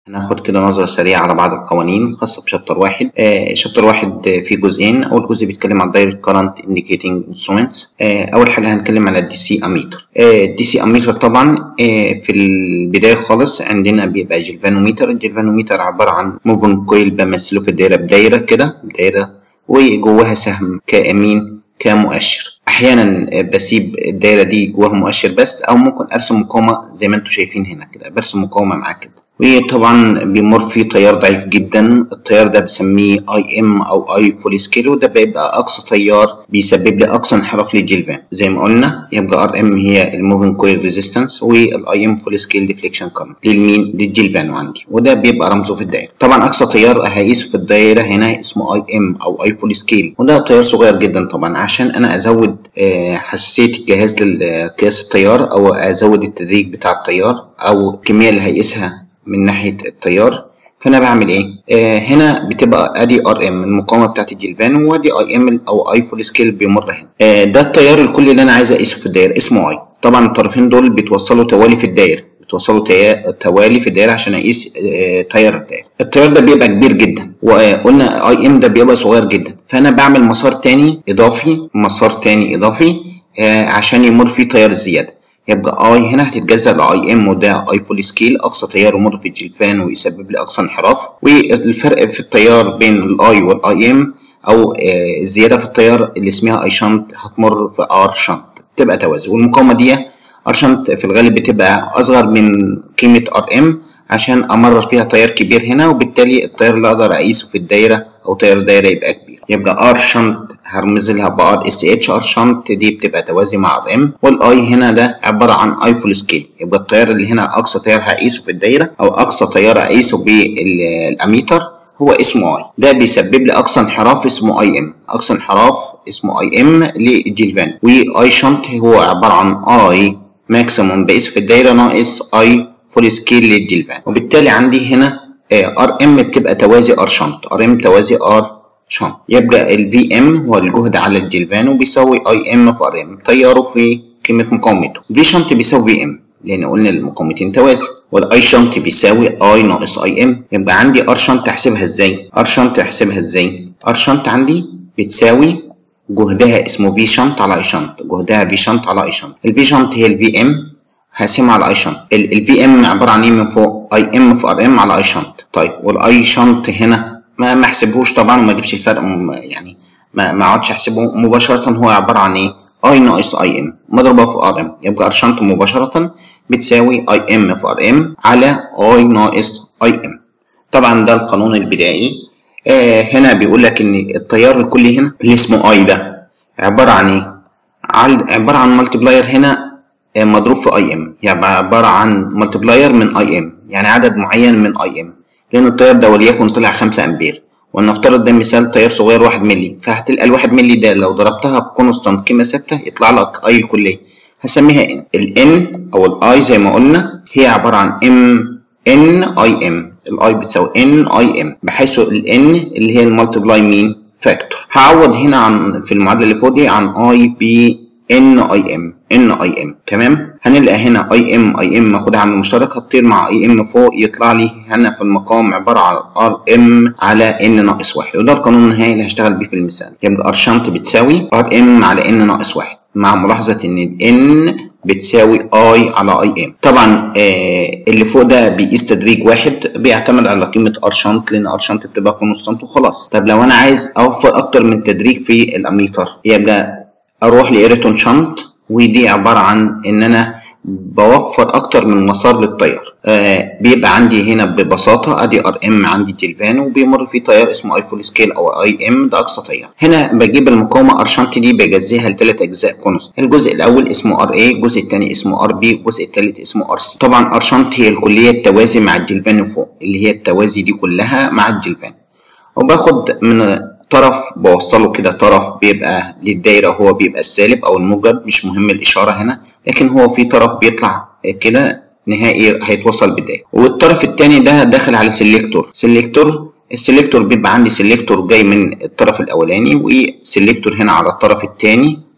هناخد كده نظرة سريعة على بعض القوانين الخاصة بشابتر واحد آه شابتر واحد آه، فيه جزئين أول جزء بيتكلم عن Direct Current Indicating Instruments آه أول حاجة هنتكلم على الدي سي أميتر الدي سي أميتر طبعا آه في البداية خالص عندنا بيبقى جلفانوميتر الجلفانوميتر عبارة عن موفن كويل بمثله في الدايرة بدايرة كده دايرة وجواها سهم كأمين كمؤشر احيانا بسيب الدايره دي جواها مؤشر بس او ممكن ارسم مقاومه زي ما انتم شايفين هنا كده برسم مقاومه معاك كده وطبعا بيمر فيه تيار ضعيف جدا التيار ده بسميه اي ام او اي فول سكيل وده بيبقى اقصى تيار بيسبب لي اقصى انحراف للجلفان زي ما قلنا يبقى ار ام هي الموفين كويل ريزيستنس والاي ام فول سكيل ديفليكشن كارنت للمين للجلفان عندي وده بيبقى رمزه في الدايره طبعا اقصى تيار هقيسه في الدايره هنا اسمه اي ام او اي فول سكيل وده تيار صغير جدا طبعا عشان انا ازود آه، حساسيه الجهاز لقياس التيار او ازود التدريج بتاع التيار او الكميه اللي هيقيسها من ناحيه التيار فانا بعمل ايه آه هنا بتبقى ادي ار ام المقاومه بتاعت الجلفان وادي اي ام او اي فول سكيل بيمر هنا آه ده التيار الكلي اللي انا عايز اقيسه في الدايره اسمه اي طبعا الطرفين دول بيتوصلوا توالي في الدايره بتوصلوا تيا- توالي في الدايره عشان اقيس آه، تيار الدايره التيار ده بيبقى كبير جدا وقلنا اي ام ده بيبقى صغير جدا فانا بعمل مسار تاني اضافي مسار تاني اضافي آه، عشان يمر فيه تيار زياده يبقى اي هنا هتتجزأ لاي ام وده اي فول سكيل اقصى تيار يمر في الجلفان ويسبب لي اقصى انحراف والفرق في التيار بين الاي والاي ام او آه، الزياده في التيار اللي اسمها اي شنط هتمر في ار شنط تبقى توازي والمقاومه دي ار شنط في الغالب بتبقى اصغر من قيمه ار ام عشان امرر فيها تيار كبير هنا وبالتالي التيار اللي اقدر اقيسه في الدايره او تيار الدايره يبقى كبير يبقى ار شنط هرمز لها بار اس اتش ار شنط دي بتبقى توازي مع ار ام والاي هنا ده عباره عن اي فول سكيل يبقى التيار اللي هنا اقصى تيار هقيسه في الدايره او اقصى تيار هقيسه بالاميتر هو اسمه اي ده بيسبب لي اقصى انحراف اسمه اي ام اقصى انحراف اسمه اي ام للجلفان واي شنط هو عباره عن اي ماكسيموم بقيس في الدايره ناقص اي فول سكيل للجلفان وبالتالي عندي هنا ار ام بتبقى توازي ار شنط ار ام توازي ار شنط يبقى الفي ام هو الجهد على الجلفان وبيساوي اي ام في ار ام تياره في قيمه مقاومته في شنط بيساوي في ام لان قلنا المقاومتين توازي والاي شنط بيساوي اي ناقص اي ام يبقى عندي ار شنط احسبها ازاي ار شنط احسبها ازاي ار شنط عندي بتساوي جهدها اسمه في شنط على اي شنط جهدها في شنط على اي شنط الفي شنط هي الفي ام هقسمها على اي شنط الفي ام عباره عن ايه من فوق اي ام في ار ام على اي شنط طيب والاي شنط هنا ما ما احسبهوش طبعا وما اجيبش الفرق م- يعني ما ما اقعدش احسبه مباشره هو عباره عن ايه اي ناقص اي ام مضروبه في ار ام يبقى ار شنط مباشره بتساوي اي ام في ار ام على اي ناقص اي ام طبعا ده القانون البدائي آه هنا بيقول لك ان التيار الكلي هنا اللي اسمه اي ده عباره عن ايه عل- عباره عن مالتبلاير هنا آه، مضروب في اي ام يعني عباره عن مالتبلاير من اي ام يعني عدد معين من اي ام لان التيار ده وليكن طلع 5 امبير ولنفترض ده مثال تيار صغير 1 مللي فهتلقى ال 1 مللي ده لو ضربتها في كونستانت قيمه ثابته يطلع لك اي الكليه هسميها ان الان او الاي زي ما قلنا هي عباره عن ام ان اي ام الاي بتساوي ان اي ام بحيث الان اللي هي المالتبلاي مين فاكتور هعوض هنا عن في المعادله اللي فوق دي عن اي بي ان اي ام ان اي ام تمام هنلقى هنا اي ام اي ام اخدها عامل مشترك هتطير مع اي ام فوق يطلع لي هنا في المقام عباره عن ار ام على ان ناقص واحد وده القانون النهائي اللي هشتغل بيه في المثال يبقى ار شنط بتساوي ار ام على ان ناقص واحد مع ملاحظه ان الان بتساوي اي على اي ام طبعا آه اللي فوق ده بيقيس تدريج واحد بيعتمد على قيمه ار شنط لان ار شنط بتبقى كونستانت وخلاص طب لو انا عايز اوفر اكتر من تدريج في الاميتر يبقى اروح لايرتون شنط ودي عباره عن ان انا بوفر اكتر من مسار للتيار آه بيبقى عندي هنا ببساطه ادي ار ام عندي تلفان وبيمر فيه تيار اسمه اي فول سكيل او اي ام ده اقصى تيار هنا بجيب المقاومه ار شنط دي بجزيها لثلاث اجزاء كونست الجزء الاول اسمه ار اي الجزء الثاني اسمه ار بي الجزء الثالث اسمه ار سي طبعا ار شنط هي الكليه التوازي مع الجلفان فوق اللي هي التوازي دي كلها مع الجلفان وباخد من طرف بوصله كده طرف بيبقى للدايرة هو بيبقى السالب أو الموجب مش مهم الإشارة هنا لكن هو في طرف بيطلع كده نهائي هيتوصل بالدايرة والطرف التاني ده داخل على سيلكتور سيلكتور السيلكتور بيبقى عندي سيلكتور جاي من الطرف الأولاني وسيلكتور هنا على الطرف التاني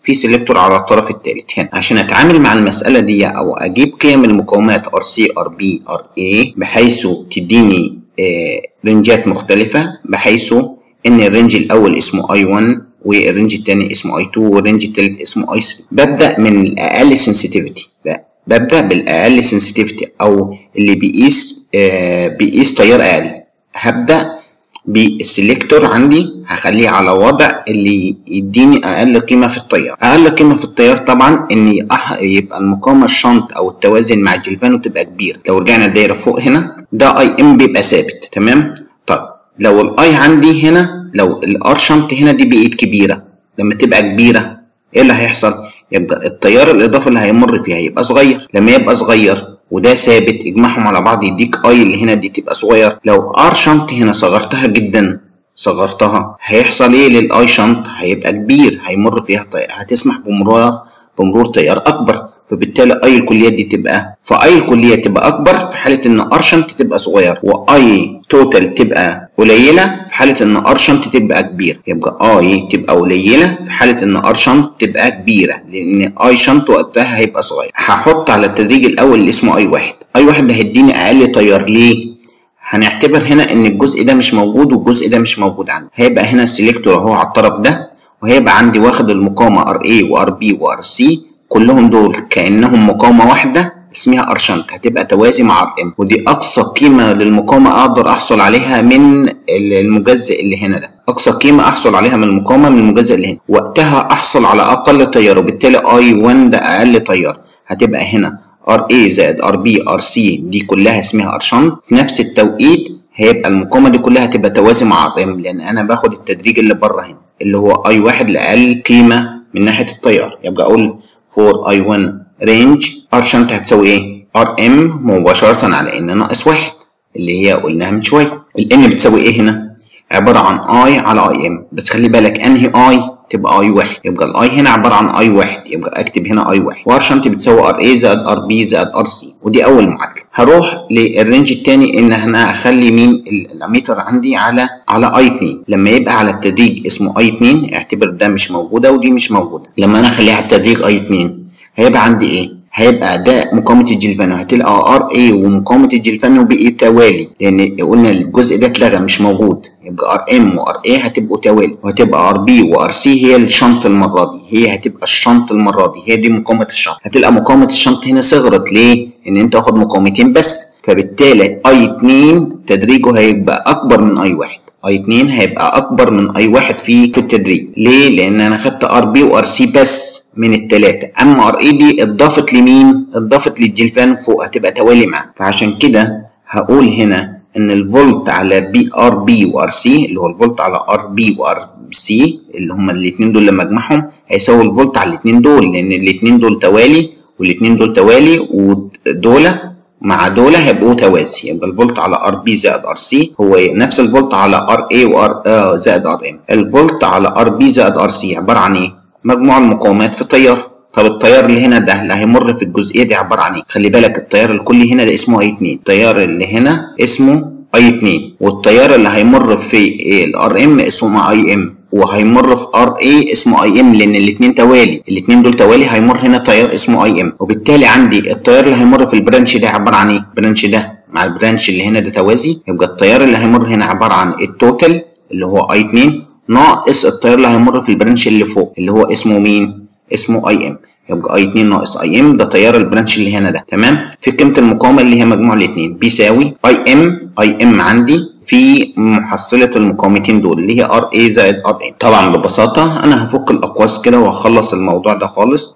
في سيلكتور على الطرف الثالث هنا عشان اتعامل مع المساله دي او اجيب قيم المقاومات ار سي ار بي ار اي بحيث تديني آه رنجات مختلفه بحيث ان الرنج الاول اسمه اي 1 والرنج الثاني اسمه اي 2 والرنج الثالث اسمه اي 3 ببدا من الاقل سنسيتيفيتي ببدا بالاقل سنسيتيفيتي او اللي بيقيس آه بيقيس تيار اقل هبدا بالسلكتور عندي هخليه على وضع اللي يديني اقل قيمه في التيار اقل قيمه في التيار طبعا ان يبقى المقاومه الشنط او التوازن مع الجلفانو تبقى كبيره لو رجعنا الدايره فوق هنا ده اي ام بيبقى ثابت تمام طيب لو الاي عندي هنا لو الار شنط هنا دي بقت كبيره لما تبقى كبيره ايه اللي هيحصل يبقى التيار الاضافي اللي هيمر فيها هيبقى صغير لما يبقى صغير وده ثابت اجمعهم على بعض يديك اي اللي هنا دي تبقى صغير لو ار شنط هنا صغرتها جدا صغرتها هيحصل ايه للاي شنط هيبقى كبير هيمر فيها تيار هتسمح بمرور بمرور تيار اكبر فبالتالي اي الكليات دي تبقى فاي الكليات تبقى اكبر في حاله ان ار شنط تبقى صغير واي توتال تبقى قليله في حاله ان ار شنط تبقى كبيره يبقى اي تبقى قليله في حاله ان ار شنط تبقى كبيره لان اي شنط وقتها هيبقى صغير هحط على التدريج الاول اللي اسمه اي واحد اي واحد ده هيديني اقل تيار ليه هنعتبر هنا ان الجزء ده مش موجود والجزء ده مش موجود عندي هيبقى هنا السيلكتور اهو على الطرف ده وهيبقى عندي واخد المقاومه ار اي وار بي وار سي كلهم دول كانهم مقاومه واحده اسمها ار شنط هتبقى توازي مع ار ام ودي اقصى قيمه للمقاومه اقدر احصل عليها من المجزء اللي هنا ده اقصى قيمه احصل عليها من المقاومه من المجزء اللي هنا وقتها احصل على اقل تيار وبالتالي اي 1 ده اقل تيار هتبقى هنا ار اي زائد ار بي ار سي دي كلها اسمها ار شنط في نفس التوقيت هيبقى المقاومه دي كلها هتبقى توازي مع ار ام لان انا باخد التدريج اللي بره هنا اللي هو اي واحد لاقل قيمه من ناحيه التيار يبقى اقول فور اي 1 رينج ار شنط هتساوي ايه ار ام مباشره على ان ناقص واحد اللي هي قلناها من شويه الان بتساوي ايه هنا عباره عن اي على اي ام بس خلي بالك انهي اي تبقى اي واحد يبقى الاي هنا عباره عن اي واحد يبقى اكتب هنا اي واحد وار شنط بتساوي ار اي زائد ار بي زائد ار سي ودي اول معادله هروح للرينج الثاني ان انا اخلي مين الاميتر عندي على على اي 2 لما يبقى على التدريج اسمه اي 2 اعتبر ده مش موجوده ودي مش موجوده لما انا اخليها على التدريج اي 2 هيبقى عندي ايه هيبقى ده مقاومة الجلفانو هتلقى ار اي ومقاومة الجلفانو بقي توالي لان قلنا الجزء ده اتلغى مش موجود يبقى ار ام وار اي هتبقوا توالي وهتبقى ار بي وار سي هي الشنط المرة دي هي هتبقى الشنط المرة دي هي دي مقاومة الشنط هتلقى مقاومة الشنط هنا صغرت ليه؟ ان انت واخد مقاومتين بس فبالتالي اي 2 تدريجه هيبقى اكبر من اي 1 اي 2 هيبقى اكبر من اي 1 في في التدريج ليه لان انا خدت ار بي وار سي بس من الثلاثه اما ار اي دي اتضافت لمين اتضافت للجلفان فوق هتبقى توالي معاه فعشان كده هقول هنا ان الفولت على بي ار بي وار سي اللي هو الفولت على ار بي وار سي اللي هما الاثنين دول لما اجمعهم هيساوي الفولت على الاثنين دول لان الاثنين دول توالي والاثنين دول توالي ودول مع دول هيبقوا توازي يبقى الفولت على ار بي زائد ار سي هو نفس الفولت على ار اي وار آه زائد ار ام الفولت على ار بي زائد ار سي عباره عن ايه مجموع المقاومات في التيار طب التيار اللي هنا ده اللي هيمر في الجزئيه دي عباره عن ايه خلي بالك التيار الكلي هنا ده اسمه اي 2 التيار اللي هنا اسمه اي 2 والتيار اللي هيمر في الار ام اسمه اي ام وهيمر في ار اي اسمه اي ام لان الاثنين توالي الاثنين دول توالي هيمر هنا تيار اسمه اي ام وبالتالي عندي التيار اللي هيمر في البرانش ده عباره عن ايه البرانش ده مع البرانش اللي هنا ده توازي يبقى التيار اللي هيمر هنا عباره عن التوتال اللي هو اي 2 ناقص التيار اللي هيمر في البرانش اللي فوق اللي هو اسمه مين اسمه اي ام يبقى اي 2 ناقص اي ام ده تيار البرانش اللي هنا ده تمام في قيمه المقاومه اللي هي مجموع الاثنين بيساوي اي ام اي ام عندي في محصلة المقاومتين دول اللي هي ار اي زائد ار ام طبعا ببساطة انا هفك الاقواس كده وهخلص الموضوع ده خالص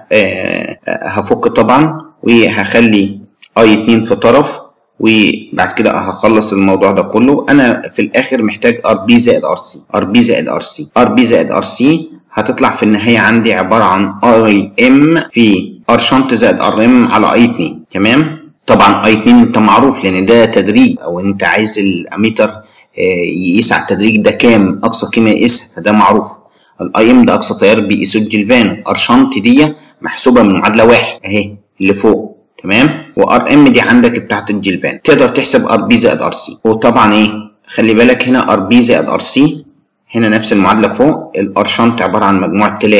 وهفك طبعا وهخلي اي 2 في طرف وبعد كده هخلص الموضوع ده كله انا في الاخر محتاج ار بي زائد ار سي ار بي زائد ار سي ار بي زائد ار سي هتطلع في النهاية عندي عبارة عن اي ام في ار شنط زائد ار ام على اي 2 تمام طبعا اي 2 انت معروف لان ده تدريج او انت عايز الاميتر يقيس على التدريج ده كام اقصى قيمه يقيسها فده معروف الاي ام ده اقصى تيار بيقيسه الجلفانو ار شنط دي محسوبه من معادله واحد اهي اللي فوق تمام وار ام دي عندك بتاعت الجلفان تقدر تحسب ار بي زائد ار سي وطبعا ايه خلي بالك هنا ار بي زائد ار سي هنا نفس المعادله فوق الار شنط عباره عن مجموعه ثلاثه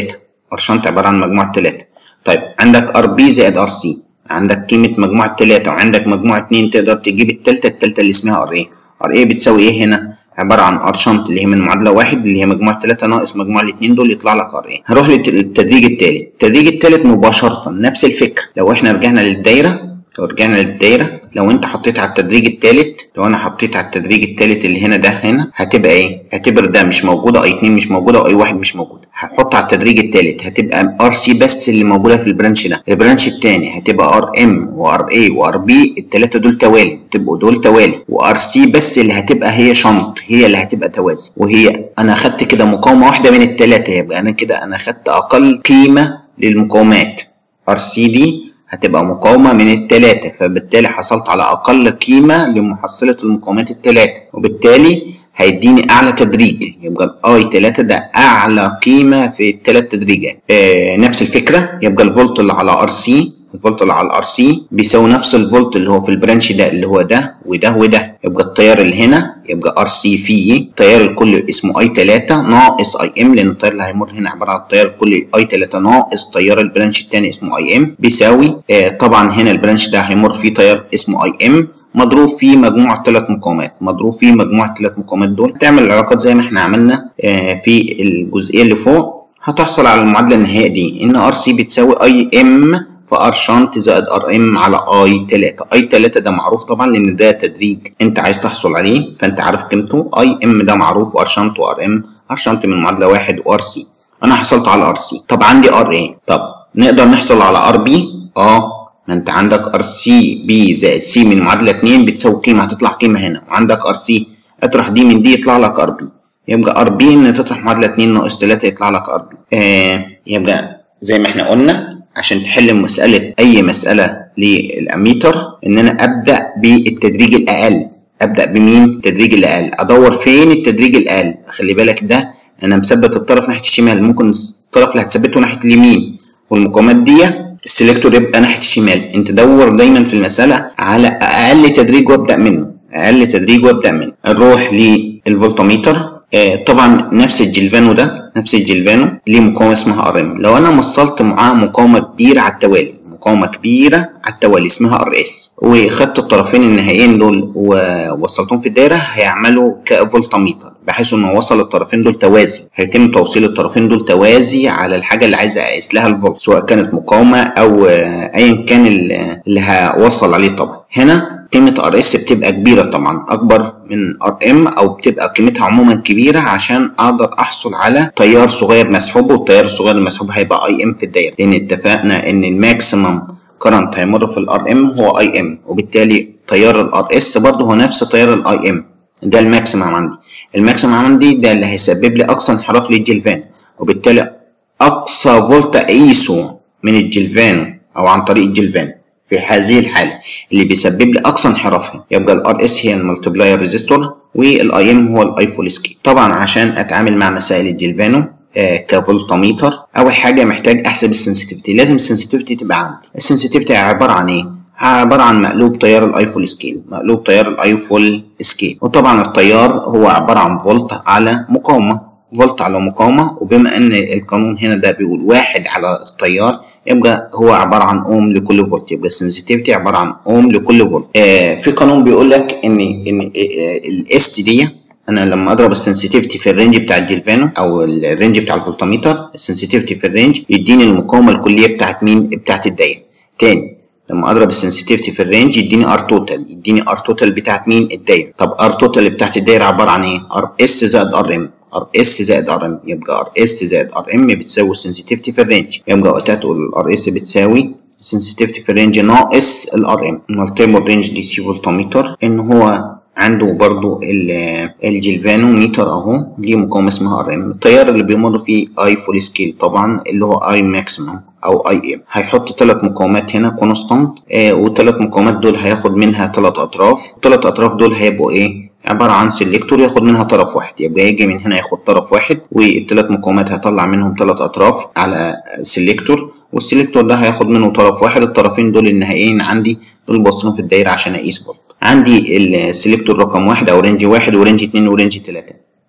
ارشنت عباره عن مجموعه ثلاثه طيب عندك ار بي زائد ار سي عندك قيمه مجموعه ثلاثه وعندك مجموعه اتنين تقدر تجيب الثالثه الثالثه اللي اسمها ار ايه ار ايه بتساوي ايه هنا عباره عن ار شنط اللي هي من معادله واحد اللي هي مجموعه ثلاثه ناقص مجموع الاثنين دول يطلع لك ار ايه هنروح للتدريج الثالث التدريج الثالث مباشره نفس الفكره لو احنا رجعنا للدايره لو رجعنا للدايرة لو انت حطيت على التدريج الثالث لو انا حطيت على التدريج الثالث اللي هنا ده هنا هتبقى ايه اعتبر ده مش موجودة اي 2 مش موجودة واي 1 مش موجودة هحط على التدريج الثالث هتبقى ار سي بس اللي موجودة في البرانش ده البرانش الثاني هتبقى ار ام وار اي وار بي الثلاثة دول توالي تبقوا دول توالي وار سي بس اللي هتبقى هي شنط هي اللي هتبقى توازي وهي انا خدت كده مقاومة واحدة من الثلاثة يبقى انا كده انا خدت اقل قيمة للمقاومات ار سي دي هتبقى مقاومة من التلاتة فبالتالي حصلت على أقل قيمة لمحصلة المقاومات التلاتة وبالتالي هيديني أعلى تدريج يبقى الأي تلاتة ده أعلى قيمة في التلات تدريجات آه نفس الفكرة يبقى الفولت اللي على ار سي الفولت اللي على الار سي بيساوي نفس الفولت اللي هو في البرانش ده اللي هو ده وده وده يبقى التيار اللي هنا يبقى ار سي في التيار الكلي اسمه اي 3 ناقص اي ام لان التيار اللي هيمر هنا عباره عن التيار الكلي اي 3 ناقص تيار البرانش الثاني اسمه اي ام بيساوي آه طبعا هنا البرانش ده هيمر فيه تيار اسمه اي ام مضروب في مجموعة ثلاث مقاومات مضروب في مجموعة ثلاث مقاومات دول تعمل العلاقات زي ما احنا عملنا آه في الجزئية اللي فوق هتحصل على المعادلة النهائية دي ان ار سي بتساوي اي ام في ار شنط زائد ار ام على اي 3 اي 3 ده معروف طبعا لان ده تدريج انت عايز تحصل عليه فانت عارف قيمته اي ام ده معروف وار شنط وار ام ار شنط من معادله واحد وار سي انا حصلت على ار سي طب عندي ار ايه طب نقدر نحصل على ار بي اه ما انت عندك ار سي بي زائد سي من معادله 2 بتساوي قيمه هتطلع قيمه هنا وعندك ار سي اطرح دي من دي يطلع لك ار بي يبقى ار بي ان تطرح معادله 2 ناقص 3 يطلع لك ار بي آه يبقى زي ما احنا قلنا عشان تحل مسألة أي مسألة للأميتر إن أنا أبدأ بالتدريج الأقل أبدأ بمين؟ التدريج الأقل أدور فين التدريج الأقل خلي بالك ده أنا مثبت الطرف ناحية الشمال ممكن الطرف اللي هتثبته ناحية اليمين والمقاومات دي السلكتور يبقى ناحية الشمال أنت دور دايما في المسألة على أقل تدريج وابدأ منه أقل تدريج وابدأ منه نروح للفولتميتر آه طبعا نفس الجلفانو ده نفس الجلفانو ليه مقاومه اسمها ار ام لو انا وصلت معاه مقاومه كبيره على التوالي مقاومه كبيره على التوالي اسمها ار اس وخدت الطرفين النهائيين دول ووصلتهم في الدايره هيعملوا كفولتميتر بحيث انه وصل الطرفين دول توازي هيتم توصيل الطرفين دول توازي على الحاجه اللي عايز اقيس لها الفولت سواء كانت مقاومه او ايا كان اللي هوصل عليه طبعا هنا قيمة ار اس بتبقى كبيرة طبعا أكبر من ار ام أو بتبقى قيمتها عموما كبيرة عشان أقدر أحصل على تيار صغير مسحوب والتيار الصغير المسحوب هيبقى اي ام في الدايرة لأن اتفقنا إن الماكسيمم كرنت هيمر في الار ام هو اي ام وبالتالي تيار الار اس برضه هو نفس تيار الاي ام ده الماكسيمم عندي الماكسيمم عندي ده اللي هيسبب لي أقصى انحراف للجلفان وبالتالي أقصى فولت أقيسه من الجلفانو أو عن طريق الجلفان في هذه الحالة اللي بيسبب لي أقصى انحرافها يبقى الار اس هي الملتبلاير ريزيستور والاي ام هو الاي فول سكيل طبعا عشان أتعامل مع مسائل الجلفانو آه كفولتميتر أول حاجة محتاج أحسب السنسيتيفيتي لازم السنسيتيفيتي تبقى عندي السنسيتيفيتي عبارة عن إيه؟ عبارة عن مقلوب تيار الاي فول سكيل مقلوب تيار الاي فول سكيل وطبعا التيار هو عبارة عن فولت على مقاومة فولت على مقاومة وبما ان القانون هنا ده بيقول واحد على التيار يبقى هو عبارة عن اوم لكل فولت يبقى السنسيتيفيتي عبارة عن اوم لكل فولت آه في قانون بيقول لك ان ان الاس دي انا لما اضرب السنسيتيفيتي في الرينج بتاع الجلفانو او الرينج بتاع الفولتميتر السنسيتيفيتي في الرينج يديني المقاومة الكلية بتاعت مين بتاعت الدايرة تاني لما اضرب السنسيتيفيتي في الرينج يديني ار توتال يديني ار توتال بتاعت مين الدايره طب ار توتال بتاعت الدايره عباره عن ايه ار اس زائد ار ام ار اس زائد ار ام يبقى ار اس زائد ار ام بتساوي السنسيتيفيتي في الرينج يبقى وقتها تقول الار اس بتساوي السنسيتيفيتي في الرينج ناقص الار ام مالتيبل رينج دي سي فولتميتر ان هو عنده برضو الجلفانو ميتر اهو ليه مقاومه اسمها ار ام التيار اللي بيمر فيه اي فول سكيل طبعا اللي هو اي ماكسيمم او اي ام هيحط ثلاث مقاومات هنا كونستانت آه والثلاث مقاومات دول هياخد منها ثلاث اطراف الثلاث اطراف دول هيبقوا ايه عبارة عن سيلكتور ياخد منها طرف واحد يبقى يجي من هنا ياخد طرف واحد والثلاث مقاومات هيطلع منهم ثلاث أطراف على سيلكتور والسيلكتور ده هياخد منه طرف واحد الطرفين دول النهائيين عندي دول بوصلهم في الدايرة عشان أقيس فولت عندي السيلكتور رقم واحد أو رينج واحد ورينج اتنين ورينج تلاتة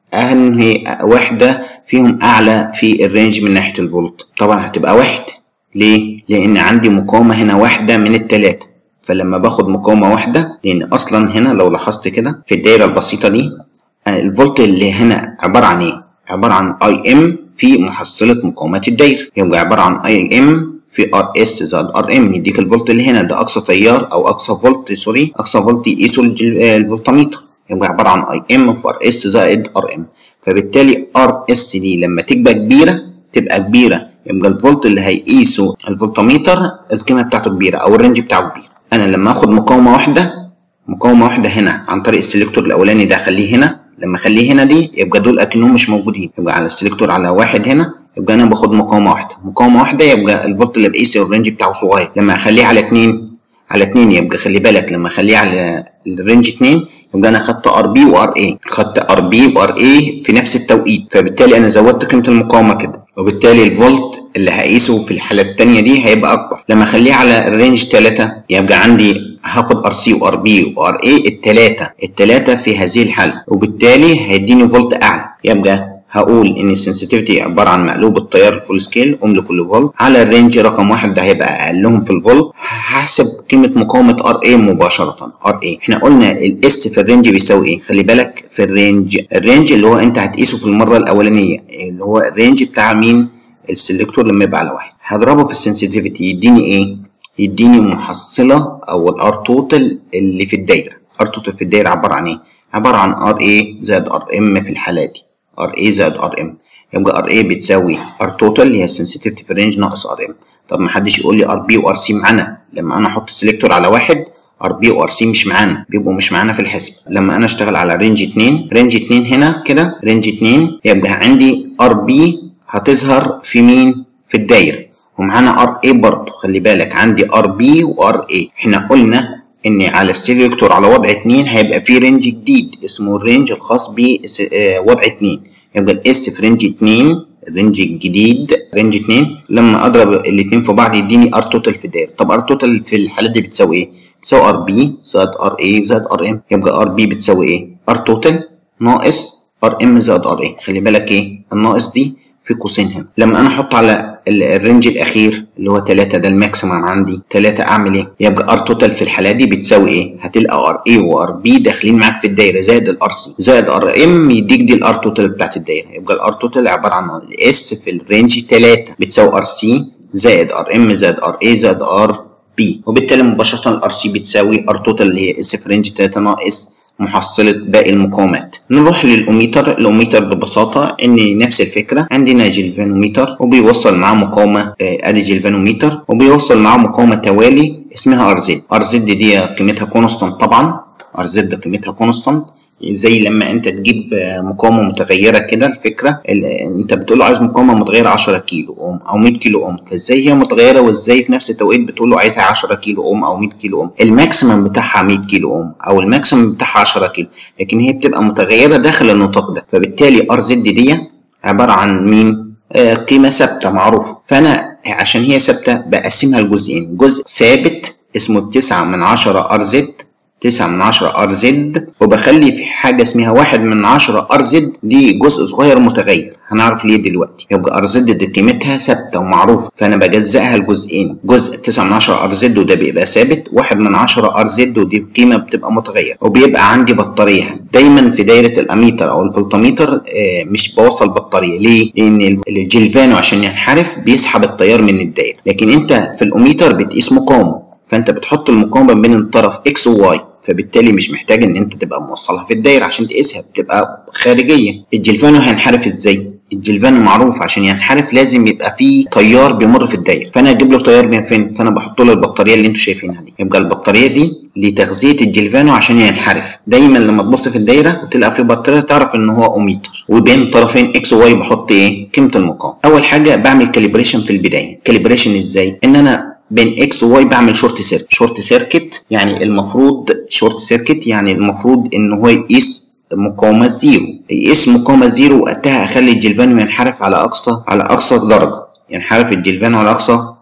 انهي وحده فيهم اعلى في الرينج من ناحيه الفولت طبعا هتبقى واحد ليه لان عندي مقاومه هنا واحده من الثلاثه فلما باخد مقاومه واحده لان اصلا هنا لو لاحظت كده في الدايره البسيطه دي الفولت اللي هنا عباره عن ايه عباره عن اي ام في محصله مقاومات الدايره يبقى عباره عن اي ام في ار اس زائد ار ام يديك الفولت اللي هنا ده اقصى تيار او اقصى فولت سوري اقصى فولت يقيسه الفولتميتر يبقى عباره عن اي ام في ار اس زائد ار ام فبالتالي ار اس دي لما تبقى كبيره تبقى كبيره يبقى الفولت اللي هيقيسه الفولتميتر القيمه بتاعته كبيره او الرينج بتاعه كبير انا لما اخد مقاومه واحده مقاومه واحده هنا عن طريق السلكتور الاولاني ده اخليه هنا لما اخليه هنا دي يبقى دول اكنهم مش موجودين يبقى على السلكتور على واحد هنا يبقى انا باخد مقاومه واحده مقاومه واحده يبقى الفولت اللي بقيسه الرينج بتاعه صغير لما اخليه على اتنين على اتنين يبقى خلي بالك لما اخليه على الرينج اتنين يبقى انا خدت ار بي وار اي خدت ار بي وار اي في نفس التوقيت فبالتالي انا زودت قيمه المقاومه كده وبالتالي الفولت اللي هقيسه في الحاله الثانيه دي هيبقى اكبر لما اخليه على الرينج 3 يبقى عندي هاخد ار سي وار بي وار اي الثلاثه الثلاثه في هذه الحاله وبالتالي هيديني فولت اعلى يبقى هقول ان السنسيتيفيتي عباره عن مقلوب التيار الفول سكيل ام لكل فولت على الرينج رقم واحد ده هيبقى اقلهم في الفولت هحسب قيمه مقاومه ار اي مباشره ار اي احنا قلنا الاس في الرينج بيساوي ايه خلي بالك في الرينج الرينج اللي هو انت هتقيسه في المره الاولانيه اللي هو الرينج بتاع مين السلكتور لما يبقى على واحد هضربه في السنسيتيفيتي يديني ايه يديني محصله او الار توتال اللي في الدايره ار توتال في الدايره عباره عن ايه عباره عن ار اي زائد ار ام في الحاله دي ار اي زائد ار ام يبقى ار اي بتساوي ار توتال اللي هي السنسيتيفيتي في الرينج ناقص ار ام طب ما حدش يقول لي ار بي وار سي معانا لما انا احط سيلكتور على واحد ار بي وار سي مش معانا بيبقوا مش معانا في الحسب لما انا اشتغل على رينج 2 رينج 2 هنا كده رينج 2 يبقى عندي ار بي هتظهر في مين في الدايره ومعانا ار اي برضه خلي بالك عندي ار بي وار اي احنا قلنا ان على السيلكتور على وضع 2 هيبقى في رينج جديد اسمه الرينج الخاص بوضع 2 يبقى الاس في رينج 2 الرينج الجديد رينج 2 لما اضرب الاثنين في بعض يديني ار توتال في الدايره طب ار توتال في الحاله دي بتساوي ايه بتساوي ار بي زائد ار اي زائد ار ام يبقى ار بي بتساوي ايه ار توتال ناقص ار ام زائد ار اي خلي بالك ايه الناقص دي في قوسين هنا لما انا احط على الرينج الاخير اللي هو 3 ده الماكسيمم عندي 3 اعمل ايه يبقى ار توتال في الحاله دي بتساوي ايه هتلقى ار اي وار بي داخلين معاك في الدايره زائد الار سي زائد ار ام يديك دي الار توتال بتاعت الدايره يبقى الار توتال عباره عن الاس في الرينج 3 بتساوي ار سي زائد ار ام زائد ار اي زائد ار بي وبالتالي مباشره الار سي بتساوي ار توتال اللي هي اس في رينج 3 ناقص محصلة باقي المقاومات نروح للأوميتر الأوميتر ببساطة إن نفس الفكرة عندنا جلفانوميتر وبيوصل معاه مقاومة أدي جلفانوميتر وبيوصل معاه مقاومة توالي اسمها ار زد ار زد دي قيمتها كونستانت طبعا ار زد قيمتها كونستانت زي لما انت تجيب مقاومه متغيره كده الفكره انت بتقول له عايز مقاومه متغيره 10 كيلو اوم او 100 كيلو اوم فازاي هي متغيره وازاي في نفس التوقيت بتقول له عايزها 10 كيلو اوم او 100 كيلو اوم الماكسيمم بتاعها 100 كيلو اوم او الماكسيمم بتاعها 10 كيلو لكن هي بتبقى متغيره داخل النطاق ده فبالتالي ار زد دي عباره عن مين آه قيمه ثابته معروفه فانا عشان هي ثابته بقسمها لجزئين جزء ثابت اسمه 9 من 10 ار زد 9 من 10 ار زد وبخلي في حاجه اسمها 1 من 10 ار زد دي جزء صغير متغير هنعرف ليه دلوقتي يبقى ار زد دي قيمتها ثابته ومعروفه فانا بجزئها لجزئين جزء 9 من 10 ار زد وده بيبقى ثابت 1 من 10 ار زد ودي قيمه بتبقى متغيره وبيبقى عندي بطاريه دايما في دايره الاميتر او الفولتميتر مش بوصل بطاريه ليه لان الجلفانو عشان ينحرف بيسحب التيار من الدايره لكن انت في الاوميتر بتقيس مقاومه فانت بتحط المقاومه بين الطرف اكس وواي فبالتالي مش محتاج ان انت تبقى موصلها في الدايره عشان تقيسها بتبقى خارجيه الجلفانو هينحرف ازاي الجلفانو معروف عشان ينحرف لازم يبقى فيه تيار بيمر في الدايره فانا اجيب له تيار من فين فانا بحط له البطاريه اللي انتوا شايفينها دي يبقى البطاريه دي لتغذيه الجلفانو عشان ينحرف دايما لما تبص في الدايره وتلقى في بطاريه تعرف ان هو اوميتر وبين طرفين اكس وواي بحط ايه قيمه المقاومه اول حاجه بعمل كاليبريشن في البدايه كاليبريشن ازاي ان انا بين اكس وواي بعمل شورت سيركت شورت سيركت يعني المفروض شورت سيركت يعني المفروض ان هو يقيس مقاومة زيرو يقيس مقاومة زيرو وقتها اخلي الجلفانو ينحرف على اقصى على اقصى درجة ينحرف الجلفانو على اقصى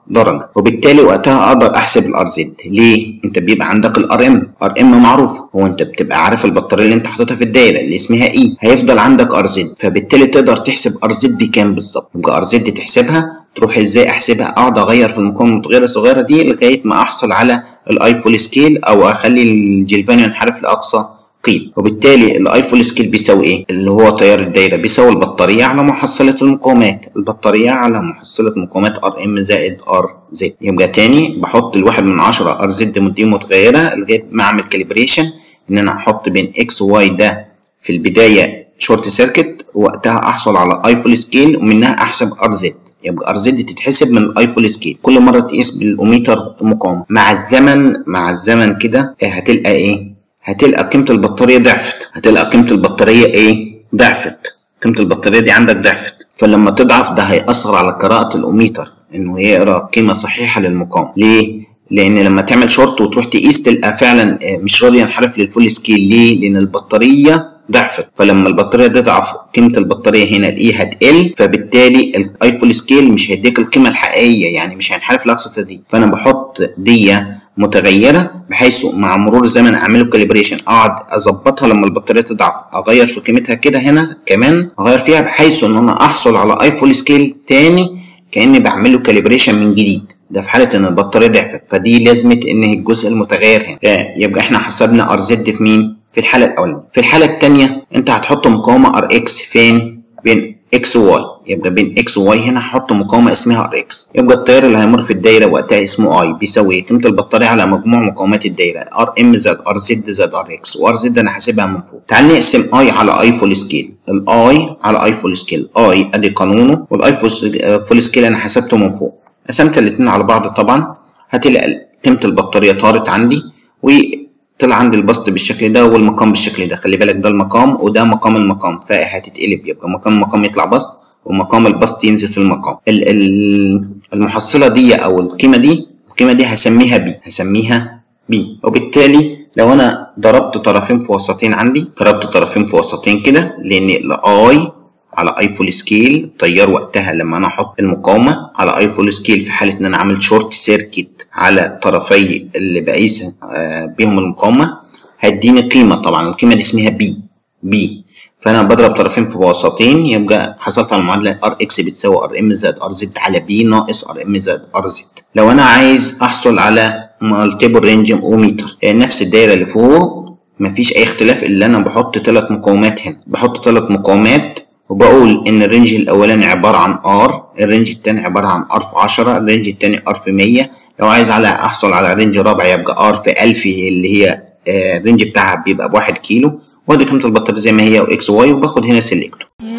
درجه وبالتالي وقتها اقدر احسب الار زد ليه انت بيبقى عندك الار ام ار ام معروف هو انت بتبقى عارف البطاريه اللي انت حاططها في الدايره اللي اسمها اي هيفضل عندك ار زد فبالتالي تقدر تحسب ار زد بكام بالظبط يبقى ار زد تحسبها تروح ازاي احسبها اقعد اغير في المقاومه المتغيره الصغيره دي لغايه ما احصل على الاي فول سكيل او اخلي الجلفانيو ينحرف لاقصى قيمه وبالتالي الاي فول سكيل بيساوي ايه اللي هو تيار الدايره بيساوي البطاريه على محصله المقاومات البطاريه على محصله مقاومات ار ام زائد ار زد يبقى تاني بحط الواحد من عشرة ار زد مديه متغيره لغايه ما اعمل كاليبريشن ان انا احط بين اكس وواي ده في البدايه شورت سيركت وقتها احصل على اي فول سكيل ومنها احسب ار زد يبقى ار زد تتحسب من الاي فول سكيل كل مره تقيس بالاوميتر مقاومه مع الزمن مع الزمن كده هتلقى ايه هتلقى قيمه البطاريه ضعفت هتلقى قيمه البطاريه ايه ضعفت قيمه البطاريه دي عندك ضعفت فلما تضعف ده هيأثر على قراءه الاوميتر انه يقرا قيمه صحيحه للمقاومه ليه لان لما تعمل شورت وتروح تقيس تلقى فعلا مش راضي ينحرف للفول سكيل ليه لان البطاريه ضعفت فلما البطاريه تضعف قيمه البطاريه هنا الاي هتقل فبالتالي الاي فول سكيل مش هيديك القيمه الحقيقيه يعني مش هينحرف لاقصى تدريج فانا بحط دي متغيره بحيث مع مرور الزمن اعمله كاليبريشن اقعد اظبطها لما البطاريه تضعف اغير في قيمتها كده هنا كمان اغير فيها بحيث ان انا احصل على اي فول سكيل تاني كاني بعمله كاليبريشن من جديد ده في حاله ان البطاريه ضعفت فدي لازمه ان الجزء المتغير هنا يبقى احنا حسبنا ار زد في مين في الحالة الأولانية في الحالة الثانية أنت هتحط مقاومة ار اكس فين بين اكس وواي يبقى بين اكس وواي هنا هحط مقاومة اسمها ار اكس يبقى التيار اللي هيمر في الدايرة وقتها اسمه اي بيساوي قيمة البطارية على مجموع مقاومات الدايرة ار ام زائد ار زد زائد ار اكس وار زد أنا حاسبها من فوق تعال نقسم اي على اي فول سكيل الاي على اي فول سكيل اي ادي قانونه والاي فول سكيل أنا حسبته من فوق قسمت الاتنين على بعض طبعا هتلاقي قيمة البطارية طارت عندي و طلع عندي البسط بالشكل ده والمقام بالشكل ده خلي بالك ده المقام وده مقام المقام فهتتقلب يبقى مقام المقام يطلع بسط ومقام البسط ينزل في المقام المحصلة دي أو القيمة دي القيمة دي هسميها بي هسميها بي وبالتالي لو أنا ضربت طرفين في وسطين عندي ضربت طرفين في وسطين كده لأن الأي على اي فول سكيل التيار وقتها لما انا احط المقاومه على اي فول سكيل في حاله ان انا عامل شورت سيركت على طرفي اللي بقيس بيهم المقاومه هيديني قيمه طبعا القيمه دي اسمها بي بي فانا بضرب طرفين في وسطين يبقى حصلت على المعادله ار اكس بتساوي ار ام زائد ار زد على بي ناقص ار ام زائد ار زد لو انا عايز احصل على مالتيبل رينج اوميتر يعني نفس الدايره اللي فوق مفيش اي اختلاف الا انا بحط ثلاث مقاومات هنا بحط ثلاث مقاومات وبقول ان الرينج الاولاني عباره عن ار الرينج الثاني عباره عن ار في 10 الرينج الثاني ار في 100 لو عايز على احصل على رينج رابع يبقى ار في 1000 اللي هي الرينج بتاعها بيبقى بواحد كيلو وادي قيمه البطاريه زي ما هي واكس واي وباخد هنا سيلكتور